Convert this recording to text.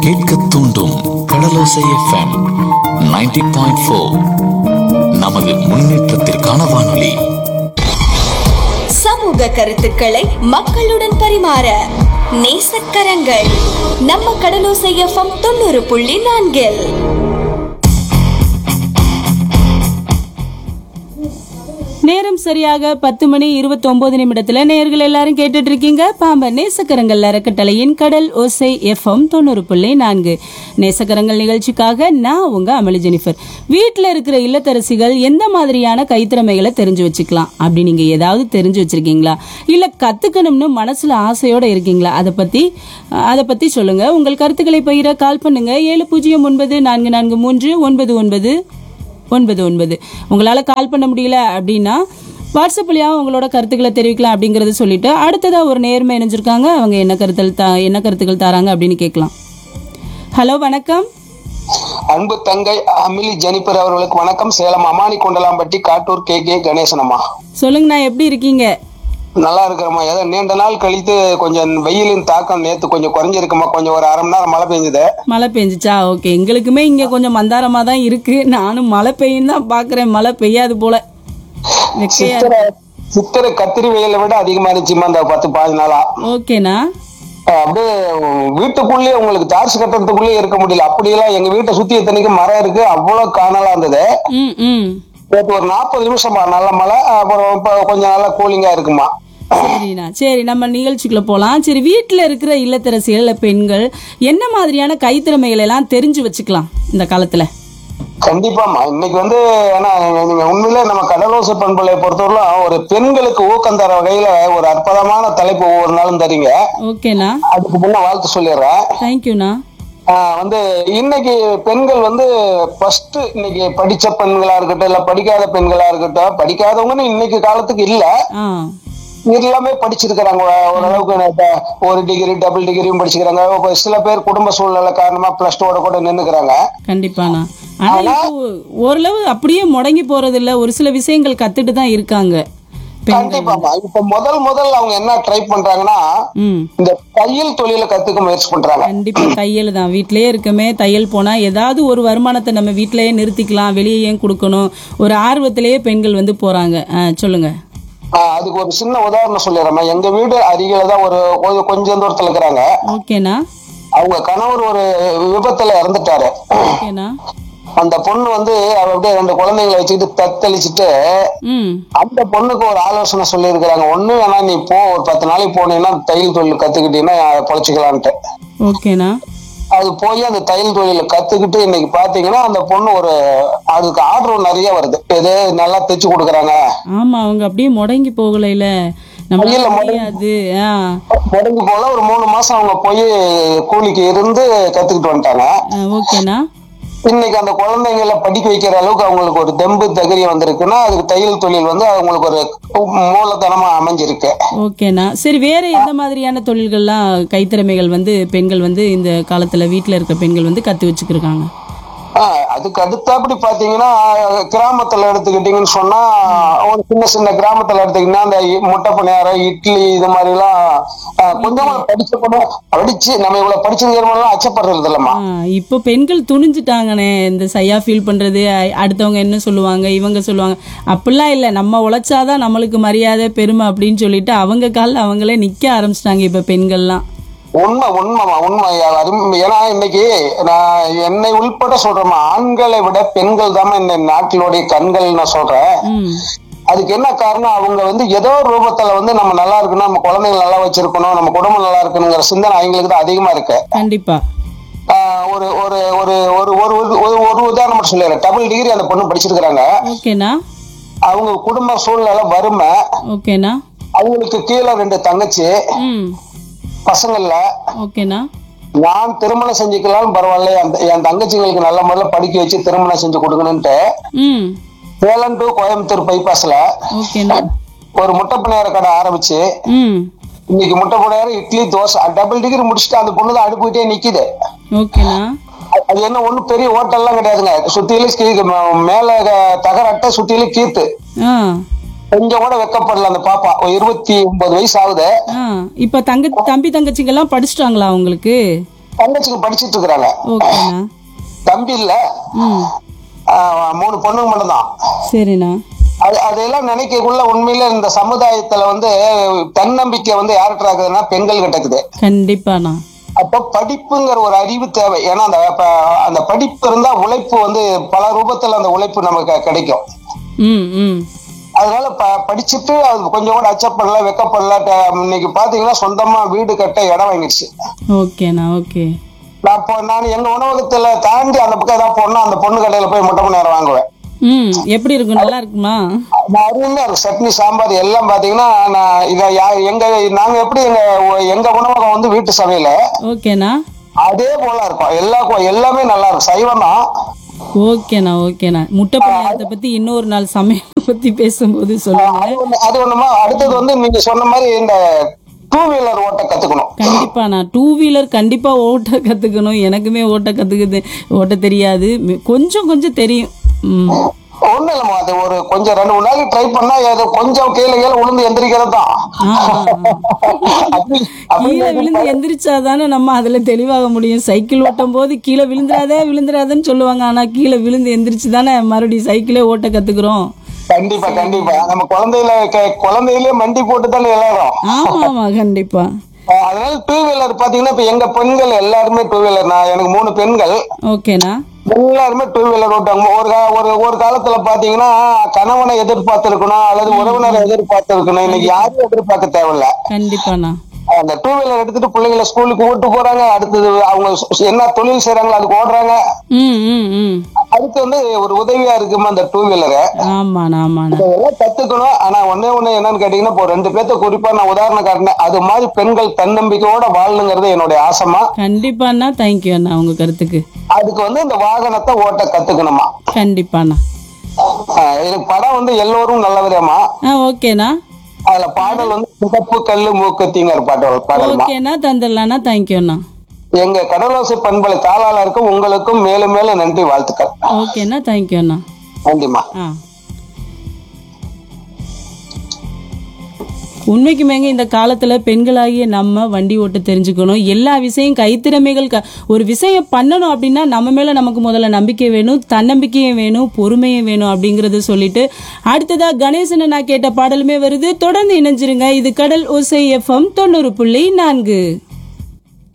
கேட்க தூண்டும் கடலோசை FM 90.4 point four நமது முன்னேற்றத்திற்கான வானொலி சமூக கருத்துக்களை மக்களுடன் பரிமாற நேசக்கரங்கள் நம்ம கடலோசை எஃப்எம் தொண்ணூறு புள்ளி நான்கில் நேரம் சரியாக பத்து மணி இருபத்தொன்பது நிமிடத்துல நேர்கள் எல்லாரும் கேட்டுட்டு இருக்கீங்க பாம்பன் நேசக்கரங்கள் அறக்கட்டளையின் கடல் ஓசை எஃப்எம் தொண்ணூறு புள்ளி நான்கு நேசக்கரங்கள் நிகழ்ச்சிக்காக நான் உங்க அமளி ஜெனிஃபர் வீட்டில் இருக்கிற இல்லத்தரசிகள் எந்த மாதிரியான கைத்திறமைகளை தெரிஞ்சு வச்சுக்கலாம் அப்படி நீங்க ஏதாவது தெரிஞ்சு வச்சிருக்கீங்களா இல்ல கத்துக்கணும்னு மனசுல ஆசையோட இருக்கீங்களா அதை பத்தி அதை பத்தி சொல்லுங்க உங்கள் கருத்துக்களை பகிர கால் பண்ணுங்க ஏழு பூஜ்ஜியம் ஒன்பது நான்கு நான்கு மூன்று ஒன்பது ஒன்பது ஒன்பது ஒன்பது உங்களால் கால் பண்ண முடியல அப்படின்னா வாட்ஸ்அப் வழியாக உங்களோட கருத்துக்களை தெரிவிக்கலாம் அப்படிங்கறத சொல்லிட்டு அடுத்ததாக ஒரு நேர்மை இணைஞ்சிருக்காங்க அவங்க என்ன கருத்தல் தா என்ன கருத்துக்கள் தராங்க அப்படின்னு கேட்கலாம் ஹலோ வணக்கம் அன்பு தங்கை அமிலி ஜெனிபர் அவர்களுக்கு வணக்கம் சேலம் அமானி கொண்டலாம்பட்டி காட்டூர் கே கே கணேசனம்மா சொல்லுங்கண்ணா எப்படி இருக்கீங்க நல்லா இருக்கிறம்மா ஏதோ நீண்ட நாள் கழித்து கொஞ்சம் வெயிலின் தாக்கம் நேத்து கொஞ்சம் குறைஞ்சிருக்குமா கொஞ்சம் ஒரு அரை மணி நேரம் மழை பெஞ்சுது மழை பெஞ்சுச்சா ஓகே எங்களுக்குமே இங்கே கொஞ்சம் மந்தாரமாக தான் இருக்கு நானும் மழை பெய்யும் தான் பார்க்குறேன் மழை பெய்யாது போல வெக்கையா சித்திரை சித்திரை கத்திரி வெயிலை விட அதிகமா இருந்துச்சுமா இந்த பத்து பாஞ்சு நாளா ஓகேண்ணா அஹ் அப்படியே வீட்டுக்குள்ளேயே உங்களுக்கு தார்சு கட்டுறதுக்குள்ளேயே இருக்க முடியல அப்படியெல்லாம் எங்க வீட்டை சுத்தி இத்தனைக்கு மரம் இருக்கு அவ்வளவு காணலா இருந்தது ம் ம் நேத்து ஒரு நாற்பது நிமிஷமா நல்ல மழை அப்புறம் இப்ப கொஞ்சம் நல்லா கூலிங்கா இருக்குமா சரிண்ணா சரி நம்ம நிகழ்ச்சிக்குள்ள போகலாம் சரி வீட்டில் இருக்கிற இல்லத்தரசிகள் இல்ல பெண்கள் என்ன மாதிரியான கைத்திறமைகளை எல்லாம் தெரிஞ்சு வச்சுக்கலாம் இந்த காலத்துல கண்டிப்பாமா இன்னைக்கு வந்து ஏன்னா நீங்க உண்மையிலே நம்ம கடலோசை பண்புகளை பொறுத்தவரையிலும் ஒரு பெண்களுக்கு ஊக்கம் தர வகையில ஒரு அற்புதமான தலைப்பு ஒவ்வொரு நாளும் தரீங்க ஓகேண்ணா அதுக்கு முன்ன வாழ்த்து சொல்லிடுறேன் தேங்க்யூண்ணா ஆஹ் வந்து இன்னைக்கு பெண்கள் வந்து ஃபர்ஸ்ட் இன்னைக்கு படிச்ச பெண்களா இருக்கட்டும் இல்ல படிக்காத பெண்களா இருக்கட்டும் படிக்காதவங்கன்னு இன்னைக்கு காலத்துக்கு இல்ல ஆ எல்லாமே படிச்சிருக்கிறாங்க ஓரளவுக்கு இப்ப ஒரு டிகிரி டபுள் டிகிரியும் படிச்சுக்கிறாங்க இப்ப சில பேர் குடும்ப சூழ்நிலை காரணமா பிளஸ் டூவோட கூட நின்னுக்கிறாங்க கண்டிப்பாண்ணா ஆனா இப்போ ஓரளவு அப்படியே முடங்கி போறது இல்ல ஒரு சில விஷயங்கள் கத்துட்டு தான் இருக்காங்க பெண்கள் கண்டிப்பாமா இப்ப முதல் முதல் அவங்க என்ன ட்ரை பண்றாங்கன்னா ம் இந்த தையல் தொழிலை கத்துக்க முயற்சி பண்றாங்க கண்டிப்பா தையல் தான் வீட்டிலேயே இருக்கமே தையல் போனா ஏதாவது ஒரு வருமானத்தை நம்ம வீட்டிலேயே நிறுத்திக்கலாம் வெளியே ஏன் கொடுக்கணும் ஒரு ஆர்வத்திலேயே பெண்கள் வந்து போறாங்க ஆ, சொல்லுங்க ஆஹ் அதுக்கு ஒரு சின்ன உதாரணம் சொல்லிடுறேன் எங்க வீடு அருகில தான் ஒரு ஒரு கொஞ்சம் தூரத்துல இருக்கிறாங்க ஓகேண்ணா அவங்க கணவர் ஒரு விபத்துல இறந்துட்டாரு ஓகேண்ணா அந்த பொண்ணு வந்து அவ அப்படியே ரெண்டு குழந்தைங்களை வச்சுக்கிட்டு தத்தளிச்சுட்டு ம் அந்த பொண்ணுக்கு ஒரு ஆலோசனை சொல்லியிருக்கிறாங்க ஒண்ணு வேணா நீ போ ஒரு பத்து நாளைக்கு போனீங்கன்னா தையல் தொழில் கத்துக்கிட்டீங்கன்னா பொழைச்சிக்கலான்ட்டு ஓகேண்ணா அது போய் அந்த தையல் தொழிலை கத்துக்கிட்டு இன்னைக்கு பாத்தீங்கன்னா அந்த பொண்ணு ஒரு அதுக்கு ஆர்டர் நிறைய வருது இது நல்லா தைச்சு கொடுக்குறாங்க ஆமா அவங்க அப்படியே முடங்கி போகலைல நம்மளால கையில முடங்கி- முடியாது ஆ முடங்கி போல ஒரு மூணு மாசம் அவங்க போய் கூலிக்கு இருந்து கத்துக்கிட்டு வந்துட்டாங்க ஆ, ஓகேண்ணா இன்னைக்கு அந்த குழந்தைங்களை படிக்க வைக்கிற அளவுக்கு அவங்களுக்கு ஒரு தெம்பு தகுதியம் வந்திருக்குன்னா அதுக்கு தையல் தொழில் வந்து அவங்களுக்கு ஒரு மூலதனமா அமைஞ்சிருக்கு ஓகேண்ணா சரி வேற எந்த மாதிரியான தொழில்கள்லாம் கைத்திறமைகள் வந்து பெண்கள் வந்து இந்த காலத்துல வீட்டில் இருக்க பெண்கள் வந்து கத்து வச்சுக்கிருக்காங்க ஆஹ் அதுக்கு அடுத்தபடி பாத்தீங்கன்னா கிராமத்துல எடுத்துக்கிட்டீங்கன்னு சொன்னா ஒரு சின்ன சின்ன கிராமத்துல எடுத்துக்கிட்டீங்கன்னா அந்த இ- முட்டை பணியாரம் இட்லி இது மாதிரி எல்லாம் ஆஹ் கொஞ்சமா படிச்ச பொண்ணு படிச்சு நம்ம இவ்வளவு படிச்சிருக்கிறோம் அச்சப்படுறது இல்லம்மா ஆ, இப்போ பெண்கள் துணிஞ்சிட்டாங்கண்ணே இந்த சையா ஃபீல் பண்றது அ- அடுத்தவங்க என்ன சொல்லுவாங்க இவங்க சொல்லுவாங்க அப்படிலாம் இல்லை நம்ம உழைச்சாதான் நம்மளுக்கு மரியாதை பெருமை அப்படின்னு சொல்லிட்டு அவங்க காலில் அவங்களே நிக்க ஆரம்பிச்சிட்டாங்க இப்போ பெண்கள்லாம் உண்மை உண்மைமா உண்மை அரும்- ஏன்னா இன்னைக்கு நான் என்னை உள்பட சொல்றேம்மா ஆண்களை விட பெண்கள் தான் இந்த நாட்டினுடைய கண்கள் நான் சொல்றேன் ம் அதுக்கு என்ன காரணம் அவங்க வந்து ஏதோ ஒரு ரூபத்துல வந்து நம்ம நல்லா இருக்கணும் நம்ம குழந்தைங்க நல்லா வச்சிருக்கணும் நம்ம குடும்பம் நல்லா இருக்கணுங்கிற சிந்தனை அவங்களுக்கு தான் அதிகமா இருக்கு கண்டிப்பா ஆஹ் ஒரு ஒரு ஒரு ஒரு ஒரு ஒரு ஒரு உதாரணம் மட்டும் சொல்லிடுறேன் டபுள் டிகிரி அந்த பொண்ணு படிச்சிருக்கிறாங்க ஓகேண்ணா அவங்க குடும்ப சூழ்நிலை வறுமை ஓகேண்ணா அவங்களுக்கு கீழே ரெண்டு தங்கச்சி ம் பசங்கள்ல ஓகேண்ணா நான் திருமணம் செஞ்சுக்கலாம் பரவாயில்ல என் என் தங்கச்சிங்களுக்கு நல்ல முறையில படிக்க வச்சு திருமணம் செஞ்சு கொடுக்கணும்ட்டு ம் சேலம் டு கோயம்புத்தூர் பைபாஸ்ல ஓகேண்ணா ஒரு முட்டை பணியார கடை ஆரம்பிச்சு ம் இன்னைக்கு முட்டை பணியாரம் இட்லி தோசை டபுள் டிகிரி முடிச்சுட்டு அந்த பொண்ணு தான் அடுப்புக்கிட்டே நிக்குது ஓகேண்ணா அது- அது என்ன ஒண்ணும் பெரிய ஹோட்டல்லாம் கிடையாதுங்க சுத்திலும் கீ- ம- மேல க- தகரட்டை சுத்திலும் கீத்து ஆ கொஞ்சம் கூட வெக்கப்படல அந்த பாப்பா ஒரு இருபத்தி ஒன்பது வயசு ஆகுது ஆ இப்போ தங்க தம்பி தங்கச்சிங்கெல்லாம் படிச்சிட்டாங்களா உங்களுக்கு தங்கச்சிங்க படிச்சிட்டு இருக்கிறாங்க ஓகேண்ணா தம்பி இல்ல ம் ஆஹ் மூணு பொண்ணுங்க மட்டும்தான் சரிண்ணா அது அதையெல்லாம் நினைக்கக்குள்ள உண்மையில இந்த சமுதாயத்துல வந்து தன்னம்பிக்கை வந்து யார்கிட்ட இருக்குதுன்னா பெண்கள் கிட்ட இருக்குது கண்டிப்பாண்ணா அப்போ படிப்புங்கிற ஒரு அறிவு தேவை ஏன்னா அந்த அப்ப அந்த படிப்பு இருந்தா உழைப்பு வந்து பல ரூபத்துல அந்த உழைப்பு நமக்கு கிடைக்கும் ம் ம் அதனால ப படிச்சுட்டு அது கொஞ்சம் கூட அச்சப்படல வெக்கப்படல ட- இன்னைக்கு பாத்தீங்கன்னா சொந்தமா வீடு கட்ட இடம் வாங்கிடுச்சு ஓகேண்ணா ஓகே நான் இப்போ நான் எங்க உணவகத்துல தாண்டி அந்த பக்கம் ஏதாவது போனா அந்த பொண்ணு கடையில போய் முட்டை மணி நேரம் வாங்குவேன் ம் எப்படி இருக்கும் நல்லா இருக்குமா நான் அருமையா இருக்கும் சட்னி சாம்பார் எல்லாம் பாத்தீங்கன்னா நான் இத யா- எங்க நாங்க எப்படி எங்க எங்க உணவகம் வந்து வீட்டு சமையல ஓகேண்ணா அதே போல இருக்கும் எல்லா கொ- எல்லாமே நல்லா இருக்கும் சைவம் தான் ஓகேண்ணா ஓகேண்ணா முட்டை பணியாரத்தை பத்தி இன்னொரு நாள் சமையல் பத்தி பேசும்போது சொல்லுங்க அது ஒண்ணு அது ஒண்ணுமா அடுத்தது வந்து நீங்க சொன்ன மாதிரி இந்த டூ வீலர் ஓட்ட கத்துக்கணும் கண்டிப்பா நான் டூ வீலர் கண்டிப்பா ஓட்ட கத்துக்கணும் எனக்குமே ஓட்ட கத்துக்குது ஓட்ட தெரியாது மி- கொஞ்சம் கொஞ்சம் தெரியும் ம் ஒண்ணும் இல்லம்மா அது ஒரு கொஞ்சம் ரெண்டு மூணு நாளைக்கு ட்ரை பண்ணா அது கொஞ்சம் கீழே கீழே விழுந்து எந்திரிக்கிறது தான் ஆ, ஆ, ஆ. கீழே விழுந்து எந்திரிச்சாதானே நம்ம அதுல தெளிவாக முடியும் சைக்கிள் ஓட்டும் போது கீழே விழுந்துடாதே விழுந்துடாதேன்னு சொல்லுவாங்க ஆனா கீழே விழுந்து எந்திரிச்சு தானே மறுபடியும் சைக்கிளே ஓட்ட கத்துக்கிறோம் கண்டிப்பா கண்டிப்பா நம்ம குழந்தையில க- குழந்தையிலே மண்டி போட்டு தானே எல்லாரும் ஆமா ஆமா கண்டிப்பா அஹ் அதனால டூ வீலர் பாத்தீங்கன்னா இப்ப எங்க பெண்கள் எல்லாருமே டூ வீலர் நான் எனக்கு மூணு பெண்கள் ஓகேண்ணா எல்லாருமே டூ வீலர் ஓட்டாங்க ஒரு கா- ஒரு ஒரு காலத்துல பாத்தீங்கன்னா கணவனை எதிர்பார்த்து இருக்கணும் அல்லது உறவினரை எதிர்பார்த்து இருக்கணும் இன்னைக்கு யாரும் எதிர்பார்க்க தேவையில்ல கண்டிப்பாண்ணா அந்த டூ வீலர் எடுத்துட்டு பிள்ளைங்களை ஸ்கூலுக்கு கூட்டு போறாங்க அடுத்தது அவங்க சு- என்ன தொழில் செய்யறாங்களோ அதுக்கு ஓடுறாங்க ம் ம் ம் அதுக்கு வந்து ஒரு உதவியா இருக்குமா அந்த டூ வீலரை ஆமாண்ணா ஆமாண்ணா இதெல்லாம் கத்துக்கணும் ஆனா ஒண்ணே ஒண்ணு என்னன்னு கேட்டீங்கன்னா இப்போ ரெண்டு பேர்த்த குறிப்பா நான் உதாரணம் காட்டினேன் அது மாதிரி பெண்கள் தன்னம்பிக்கையோட வாழணுங்கிறது என்னுடைய ஆசைமா கண்டிப்பாண்ணா தேங்க்யூ அண்ணா உங்க கருத்துக்கு அதுக்கு வந்து இந்த வாகனத்தை ஓட்ட கத்துக்கணுமா கண்டிப்பாண்ணா ஆஹ் எனக்கு படம் வந்து எல்லோரும் நல்லவரேமா ஆ ஓகேண்ணா அதுல பாடல் வந்து சிகப்பு கல்லு மூக்கத்திங்கிற பாடல் பாடல்மா ஓகேண்ணா தந்துடலாண்ணா தேங்க்யூ அண்ணா எங்க கடலோசை பண்பலை தாளாளருக்கும் உங்களுக்கும் மேலும் மேலும் நன்றி வாழ்த்துக்கள் ஓகேண்ணா தேங்க்யூ அண்ணா நன்றிம்மா ஆ உண்மைக்குமேங்க இந்த காலத்துல பெண்களாகிய நம்ம வண்டி ஓட்ட தெரிஞ்சுக்கணும் எல்லா விஷயம் கைத்திறமைகள் க ஒரு விஷயம் பண்ணணும் அப்படின்னா நம்ம மேல நமக்கு முதல்ல நம்பிக்கை வேணும் தன்னம்பிக்கையும் வேணும் பொறுமையும் வேணும் அப்படிங்கறத சொல்லிட்டு அடுத்ததா கணேசனை நான் கேட்ட பாடலுமே வருது தொடர்ந்து இணைஞ்சிருங்க இது கடல் ஓசை எஃப்எம் தொண்ணூறு புள்ளி நான்கு